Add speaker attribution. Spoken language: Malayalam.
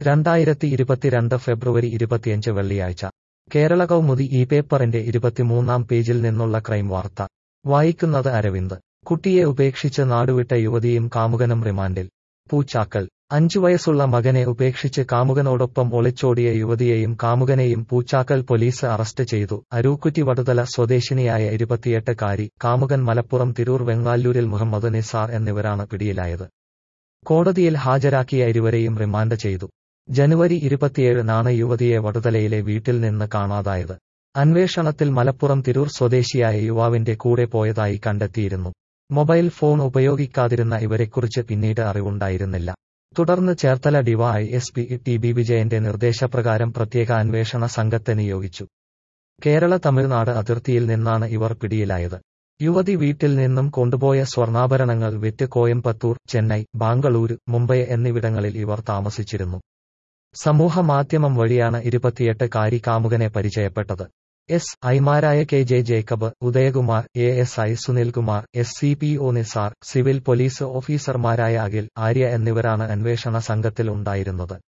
Speaker 1: രണ്ടായിരത്തി ഇരുപത്തിരണ്ട് ഫെബ്രുവരി ഇരുപത്തിയഞ്ച് വെള്ളിയാഴ്ച കേരള കൗമുദി ഈ പേപ്പറിന്റെ ഇരുപത്തിമൂന്നാം പേജിൽ നിന്നുള്ള ക്രൈം വാർത്ത വായിക്കുന്നത് അരവിന്ദ് കുട്ടിയെ ഉപേക്ഷിച്ച് നാടുവിട്ട യുവതിയും കാമുകനും റിമാൻഡിൽ പൂച്ചാക്കൽ അഞ്ചു വയസ്സുള്ള മകനെ ഉപേക്ഷിച്ച് കാമുകനോടൊപ്പം ഒളിച്ചോടിയ യുവതിയെയും കാമുകനെയും പൂച്ചാക്കൽ പോലീസ് അറസ്റ്റ് ചെയ്തു അരൂക്കുറ്റി വടുതല സ്വദേശിനിയായ ഇരുപത്തിയെട്ടുകാരി കാമുകൻ മലപ്പുറം തിരൂർ വെങ്ങാല്ലൂരിൽ മുഹമ്മദ് നിസാർ എന്നിവരാണ് പിടിയിലായത് കോടതിയിൽ ഹാജരാക്കിയ ഇരുവരെയും റിമാൻഡ് ചെയ്തു ജനുവരി ഇരുപത്തിയേഴിനാണ് യുവതിയെ വടുതലയിലെ വീട്ടിൽ നിന്ന് കാണാതായത് അന്വേഷണത്തിൽ മലപ്പുറം തിരൂർ സ്വദേശിയായ യുവാവിന്റെ കൂടെ പോയതായി കണ്ടെത്തിയിരുന്നു മൊബൈൽ ഫോൺ ഉപയോഗിക്കാതിരുന്ന ഇവരെക്കുറിച്ച് പിന്നീട് അറിവുണ്ടായിരുന്നില്ല തുടർന്ന് Cherthala D Y S P T B വിജയന്റെ നിർദ്ദേശപ്രകാരം പ്രത്യേക അന്വേഷണ സംഘത്തെ നിയോഗിച്ചു കേരള തമിഴ്നാട് അതിർത്തിയിൽ നിന്നാണ് ഇവർ പിടിയിലായത് യുവതി വീട്ടിൽ നിന്നും കൊണ്ടുപോയ സ്വർണ്ണാഭരണങ്ങൾ വിറ്റ് കോയമ്പത്തൂർ ചെന്നൈ ബാംഗ്ലൂരു മുംബൈ എന്നിവിടങ്ങളിൽ ഇവർ താമസിച്ചിരുന്നു സമൂഹ മാധ്യമം വഴിയാണ് ഇരുപത്തിയെട്ട് കാരി കാമുകനെ പരിചയപ്പെട്ടത് എസ് ഐമാരായ K J Jacob Udayakumar A S I Sunilkumar S C P O Nizar civil police ഓഫീസർമാരായ അഖിൽ ആര്യ എന്നിവരാണ് അന്വേഷണ സംഘത്തിൽ ഉണ്ടായിരുന്നത്